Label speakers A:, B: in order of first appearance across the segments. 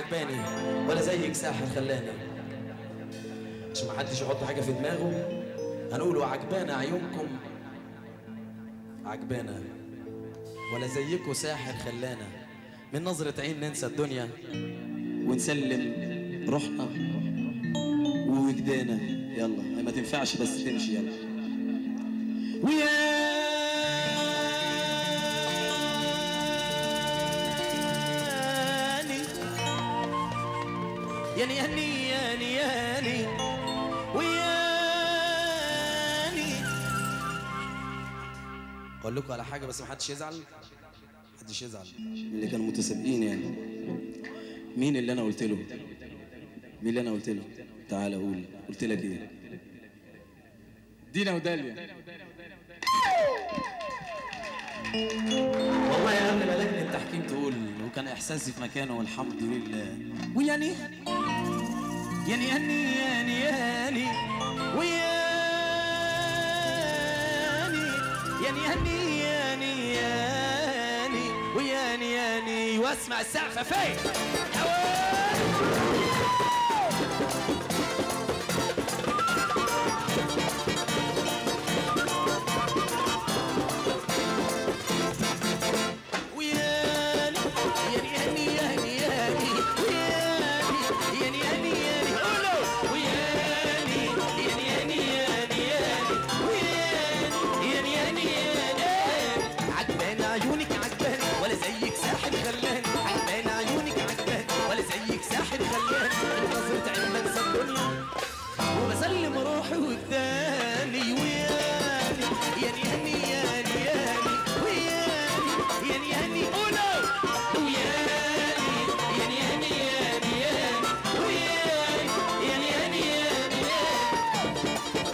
A: عجباني ولا زيك ساحر خلاني عشان ما حدش يحط حاجه في دماغه هنقول وعجبانا عيونكم عجبانا ولا زيكوا ساحر خلانا من نظرة عين ننسى الدنيا ونسلم روحنا ووجدانا يلا ما تنفعش بس تمشي يلا وياني ياني ياني ياني ياني وياني اقول لكم على حاجه بس ما حدش يزعل محدش يزعل اللي كانوا متسابقين يعني مين اللي انا قلت له مين اللي انا قلت له تعال قول قلت لك ايه
B: دينا وداليا
A: والله يا قبل ما لجنة التحكيم تقول وكان احساسي في مكانه والحمد لله ويعني يعني يعني يعني يعني وياني يعني يعني يعني يعني وياني يعني واسمع السقفة فين وياني ياني ياني ياني ياني وياني ياني ياني ياني قولوا وياني ياني ياني ياني ياني وياني ياني ياني ياني عجبان عيونك عجبان ولا زيك ساحر خلان عجبان عيونك عجبان ولا زيك ساحر خلان نظرة عين بنسى الدنيا وبسلم روحي وجداني وياني ياني ياني ياني ياني وياني ياني ياني قولوا وياني ياني ياني ياني ياني وياني ياني ياني ياني ياني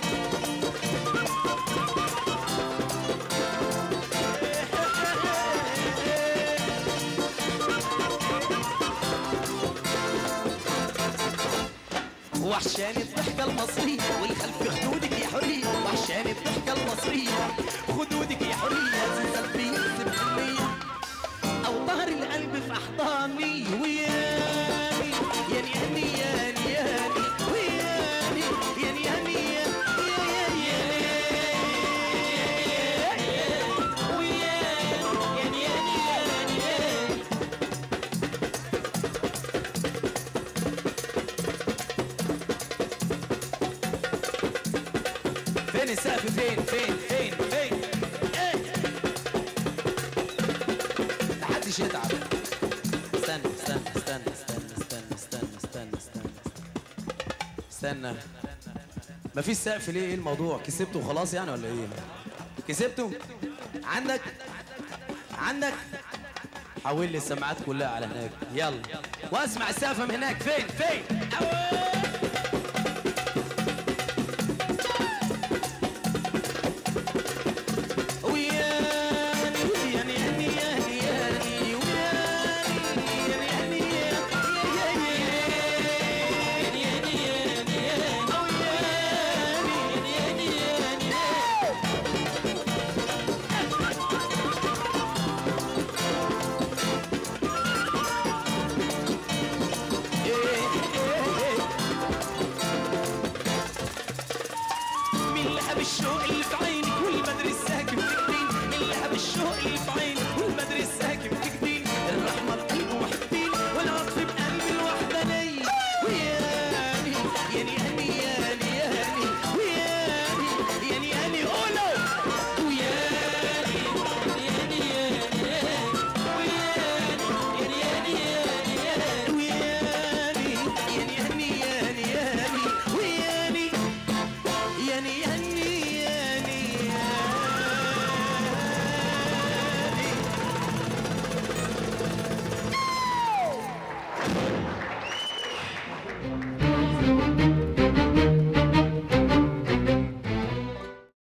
A: وحشاني الضحكة المصرية والخلف خدودك يا حرية وحشاني الضحكة المصرية خدودك يا حرية زلزال بينزل بالمية أو ظهر القلب في أحضاني وياني ياني ياني ياني ياني وياني ياني ياني ياني ياني وياني ياني ياني ياني فين السقف فين فين فين فين ايه محدش يتعب استنى استنى استنى استنى استنى استنى استنى استنى استنى مفيش سقف ليه ايه الموضوع كسبته وخلاص يعني ولا ايه كسبته عندك عندك حول لي السماعات كلها على هناك يلا واسمع السقف من هناك فين فين أوه. وياني وياني ياني ياني ياني وياني ياني ياني ياني ياني ياني ياني ياني أو ياني ياني ياني ياني مين لعب الشوق اللي في عينك والبدر الساكن في جبين مين لعب الشوق اللي في عينك والبدر الساكن في جبين الرحمة بقلب محبين والعطف بقلب الوحدانية وياني ياني ياني